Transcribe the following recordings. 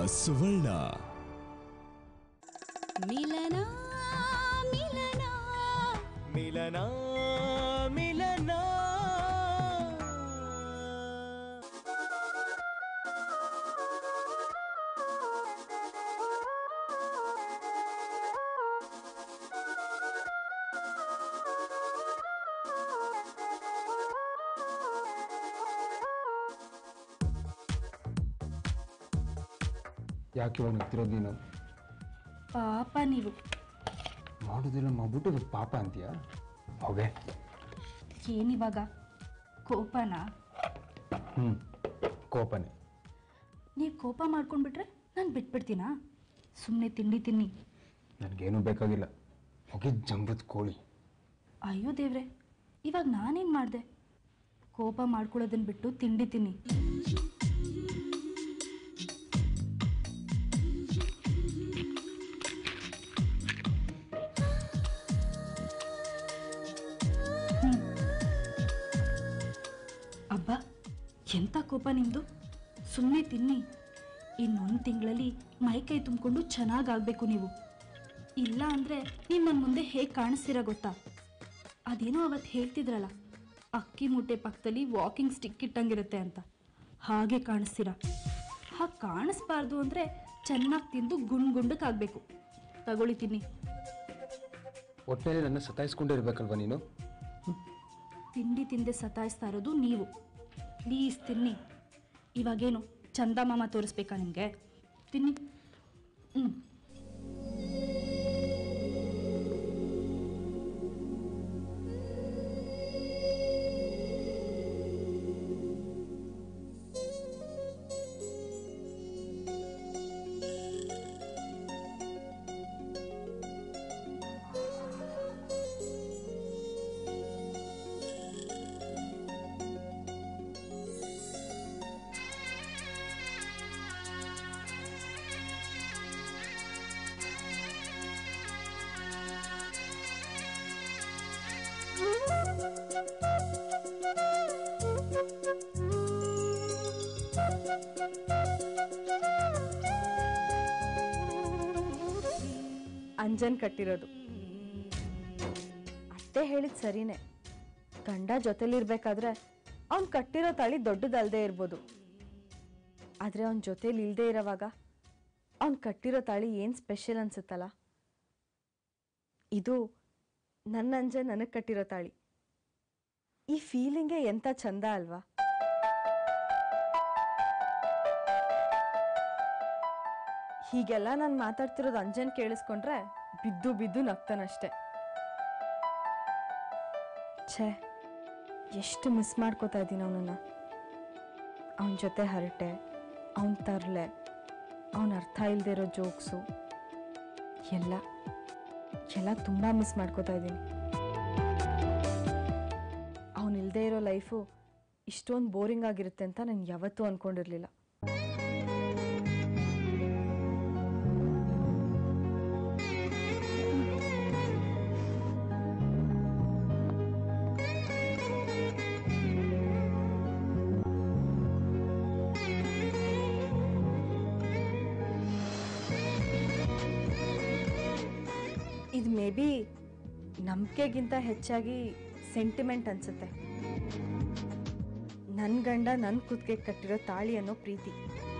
ಸುವರ್ಣ ಮಿಲನ ಮಿಲನ ಮಿಲನ ಮಿಲನ ಯಾಕೆ ಇವಾಗ ನಗ್ತಿರೋದು ನೀನು ಪಾಪ ನೀವು ಮಾಡೋದಿಲ್ಲ ಮಾಡ್ಬಿಟ್ಟು ಇದು ಪಾಪ ಅಂತೀಯ ಹೋಗೆ ಏನಿವಾಗ ಕೋಪನ ಹ್ಞೂ ಕೋಪನೆ ನೀವು ಕೋಪ ಮಾಡ್ಕೊಂಡ್ಬಿಟ್ರೆ ನಾನು ಬಿಟ್ಬಿಡ್ತೀನಾ ಸುಮ್ಮನೆ ತಿಂಡಿ ತಿನ್ನಿ ನನಗೇನು ಬೇಕಾಗಿಲ್ಲ ಹೋಗಿ ಜಂಬದ ಕೋಳಿ ಅಯ್ಯೋ ದೇವ್ರೆ ಇವಾಗ ನಾನೇನು ಮಾಡಿದೆ ಕೋಪ ಮಾಡ್ಕೊಳ್ಳೋದನ್ನ ಬಿಟ್ಟು ತಿಂಡಿ ತಿನ್ನಿ ಹ್ಮ್. ಅಬ್ಬಾ ಎಂಥ ಕೋಪ ನಿಮ್ಮದು ಸುಮ್ಮನೆ ತಿನ್ನಿ ಇನ್ನೊಂದು ತಿಂಗಳಲ್ಲಿ ಮೈಕೈ ತುಂಬಿಕೊಂಡು ಚೆನ್ನಾಗಾಗಬೇಕು ನೀವು ಇಲ್ಲ ಅಂದರೆ ನೀವು ನನ್ನ ಮುಂದೆ ಹೇಗೆ ಕಾಣಿಸ್ತೀರ ಗೊತ್ತಾ ಅದೇನೋ ಅವತ್ತು ಹೇಳ್ತಿದ್ರಲ್ಲ ಅಕ್ಕಿ ಮೂಟೆ ಪಕ್ಕದಲ್ಲಿ ವಾಕಿಂಗ್ ಸ್ಟಿಕ್ ಇಟ್ಟಂಗಿರುತ್ತೆ ಅಂತ ಹಾಗೆ ಕಾಣಿಸ್ತೀರ ಹಾಗೆ ಕಾಣಿಸ್ಬಾರ್ದು ಅಂದರೆ ಚೆನ್ನಾಗಿ ತಿಂದು ಗುಂಡ್ ಗುಂಡಕ್ಕಾಗಬೇಕು ತಗೊಳ್ಳಿ ತಿನ್ನಿ ಒಟ್ಟಿನಲ್ಲಿ ನನ್ನ ಸತಾಯಿಸ್ಕೊಂಡೇ ಇರ್ಬೇಕಲ್ವ ನೀನು ತಿಂಡಿ ತಿಂದೆ ಸತಾಯಿಸ್ತಾ ಇರೋದು ನೀವು ಪ್ಲೀಸ್ ತಿನ್ನಿ ಇವಾಗೇನು ಚಂದಮಾಮ ತೋರಿಸ್ಬೇಕಾ ನಿಮಗೆ ತಿನ್ನಿ ಹ್ಞೂ ಅಂಜನ್ ಕಟ್ಟಿರೋದು ಅತ್ತೆ ಹೇಳಿದ್ ಸರಿನೇ ಗಂಡ ಜೊತೆಲಿರ್ಬೇಕಾದ್ರೆ ಅವ್ನು ಕಟ್ಟಿರೋ ತಾಳಿ ದೊಡ್ಡದಲ್ದೇ ಇರ್ಬೋದು ಆದರೆ ಅವನ ಜೊತೆಲಿ ಇಲ್ದೇ ಇರೋವಾಗ ಅವ್ನು ಕಟ್ಟಿರೋ ತಾಳಿ ಏನು ಸ್ಪೆಷಲ್ ಅನ್ಸುತ್ತಲ್ಲ ಇದು ನನ್ನ ಅಂಜ ನನಗೆ ಕಟ್ಟಿರೋ ತಾಳಿ ಈ ಫೀಲಿಂಗೇ ಎಂಥ ಚಂದ ಅಲ್ವಾ ಹೀಗೆಲ್ಲ ನಾನು ಮಾತಾಡ್ತಿರೋದು ಅಂಜನ್ ಕೇಳಿಸ್ಕೊಂಡ್ರೆ ಬಿದ್ದು ಬಿದ್ದು ನಗ್ತಾನಷ್ಟೆ ಛೇ ಎಷ್ಟು ಮಿಸ್ ಮಾಡ್ಕೋತಾ ಇದ್ದೀನಿ ಅವನನ್ನ ಅವನ ಜೊತೆ ಹರಟೆ ಅವನ ತರಲೆ ಅವನ ಅರ್ಥ ಇಲ್ಲದೆ ಇರೋ ಜೋಕ್ಸು ಎಲ್ಲ ಎಲ್ಲ ತುಂಬ ಮಿಸ್ ಮಾಡ್ಕೋತಾ ಇದ್ದೀನಿ ಅವನಿಲ್ಲದೆ ಇರೋ ಲೈಫು ಇಷ್ಟೊಂದು ಬೋರಿಂಗ್ ಆಗಿರುತ್ತೆ ಅಂತ ನಾನು ಯಾವತ್ತೂ ಅಂದ್ಕೊಂಡಿರಲಿಲ್ಲ ಇದು ಮೇ ಬಿ ನಂಬಿಕೆಗಿಂತ ಹೆಚ್ಚಾಗಿ ಸೆಂಟಿಮೆಂಟ್ ಅನ್ಸುತ್ತೆ ನನ್ನ ಗಂಡ ನನ್ನ ಕುತ್ತಿಗೆ ಕಟ್ಟಿರೋ ತಾಳಿ ಅನ್ನೋ ಪ್ರೀತಿ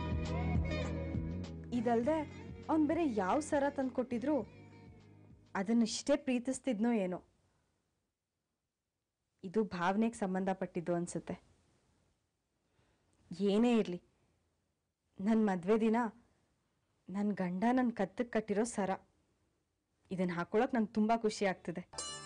ಇದಲ್ದೆ ಅವ್ನು ಬೇರೆ ಯಾವ ಸರ ತಂದು ಕೊಟ್ಟಿದ್ರು ಅದನ್ನಿಷ್ಟೇ ಪ್ರೀತಿಸ್ತಿದ್ನೋ ಏನೋ ಇದು ಭಾವನೆಗೆ ಸಂಬಂಧಪಟ್ಟಿದ್ದು ಅನ್ಸುತ್ತೆ ಏನೇ ಇರಲಿ ನನ್ನ ಮದುವೆ ದಿನ ನನ್ನ ಗಂಡ ನನ್ನ ಕತ್ತಕ್ಕೆ ಕಟ್ಟಿರೋ ಸರ ಇದನ್ನು ಹಾಕೊಳ್ಳೋಕೆ ನಂಗೆ ತುಂಬ ಖುಷಿ ಆಗ್ತಿದೆ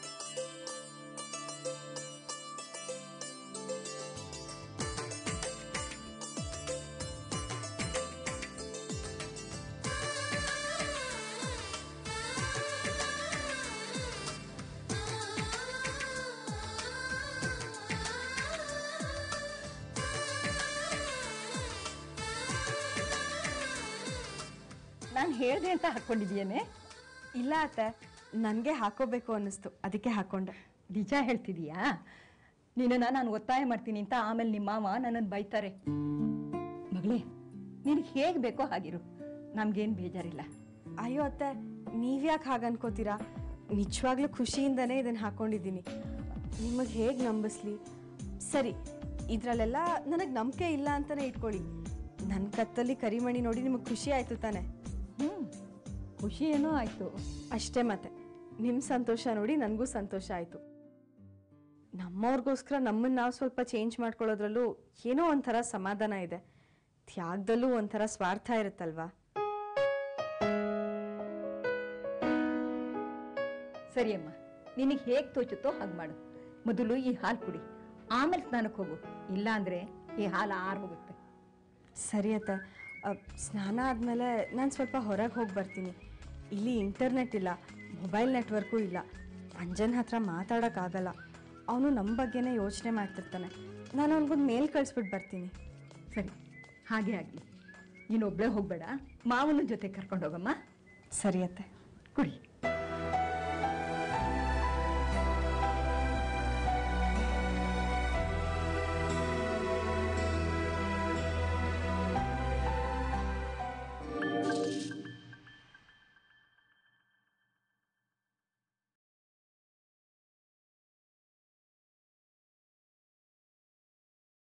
ನಾನು ಹೇಳ್ದೆ ಅಂತ ಹಾಕ್ಕೊಂಡಿದ್ಯೇನೆ ಇಲ್ಲ ಅತ್ತೆ ನನಗೆ ಹಾಕೋಬೇಕು ಅನ್ನಿಸ್ತು ಅದಕ್ಕೆ ಹಾಕೊಂಡೆ ನಿಜ ಹೇಳ್ತಿದೀಯಾ ನಿನ್ನನ್ನು ನಾನು ಒತ್ತಾಯ ಮಾಡ್ತೀನಿ ಅಂತ ಆಮೇಲೆ ನಿಮ್ಮ ಮಾವ ನನ್ನನ್ನು ಬೈತಾರೆ ಮಗಳೇ ನಿನಗೆ ಹೇಗೆ ಬೇಕೋ ಹಾಗಿರು ನಮ್ಗೇನು ಬೇಜಾರಿಲ್ಲ ಅಯ್ಯೋ ಅತ್ತೆ ನೀವ್ಯಾಕೆ ಹಾಗೆ ಅನ್ಕೋತೀರಾ ನಿಜವಾಗ್ಲೂ ಖುಷಿಯಿಂದನೇ ಇದನ್ನು ಹಾಕೊಂಡಿದ್ದೀನಿ ನಿಮಗೆ ಹೇಗೆ ನಂಬಿಸ್ಲಿ ಸರಿ ಇದರಲ್ಲೆಲ್ಲ ನನಗೆ ನಂಬಿಕೆ ಇಲ್ಲ ಅಂತಲೇ ಇಟ್ಕೊಳ್ಳಿ ನನ್ನ ಕತ್ತಲ್ಲಿ ಕರಿಮಣಿ ನೋಡಿ ನಿಮಗೆ ಖುಷಿ ಆಯಿತು ತಾನೆ ಹ್ಞೂ ಖುಷಿ ಏನೋ ಆಯಿತು ಅಷ್ಟೇ ಮತ್ತೆ ನಿಮ್ಮ ಸಂತೋಷ ನೋಡಿ ನನಗೂ ಸಂತೋಷ ಆಯಿತು ನಮ್ಮವ್ರಿಗೋಸ್ಕರ ನಮ್ಮನ್ನು ನಾವು ಸ್ವಲ್ಪ ಚೇಂಜ್ ಮಾಡ್ಕೊಳ್ಳೋದ್ರಲ್ಲೂ ಏನೋ ಒಂಥರ ಸಮಾಧಾನ ಇದೆ ತ್ಯಾಗದಲ್ಲೂ ಒಂಥರ ಸ್ವಾರ್ಥ ಇರುತ್ತಲ್ವಾ ಸರಿ ಅಮ್ಮ ನಿನಗೆ ಹೇಗೆ ತೋಚುತ್ತೋ ಹಾಗೆ ಮಾಡು ಮೊದಲು ಈ ಹಾಲು ಕುಡಿ ಆಮೇಲೆ ಸ್ನಾನಕ್ಕೆ ಹೋಗು ಇಲ್ಲ ಅಂದರೆ ಈ ಹಾಲು ಆರು ಹೋಗುತ್ತೆ ಸರಿ ಅತ್ತೆ ಅ, ಸ್ನಾನ ಆದಮೇಲೆ ನಾನು ಸ್ವಲ್ಪ ಹೊರಗೆ ಹೋಗಿ ಬರ್ತೀನಿ ಇಲ್ಲಿ ಇಂಟರ್ನೆಟ್ ಇಲ್ಲ ಮೊಬೈಲ್ ನೆಟ್ವರ್ಕು ಇಲ್ಲ ಅಂಜನ್ ಹತ್ರ ಮಾತಾಡೋಕ್ಕಾಗಲ್ಲ ಅವನು ನಮ್ಮ ಬಗ್ಗೆನೇ ಯೋಚನೆ ಮಾಡ್ತಿರ್ತಾನೆ ನಾನು ಅವನಿಗೊಂದು ಮೇಲ್ ಕಳಿಸ್ಬಿಟ್ಟು ಬರ್ತೀನಿ ಸರಿ ಹಾಗೆ ಆಗಲಿ ನೀನು ಒಬ್ಬಳೇ ಹೋಗಬೇಡ ಮಾವನ ಜೊತೆ ಕರ್ಕೊಂಡು ಹೋಗಮ್ಮ ಸರಿ ಅತ್ತೆ ಕುಡಿ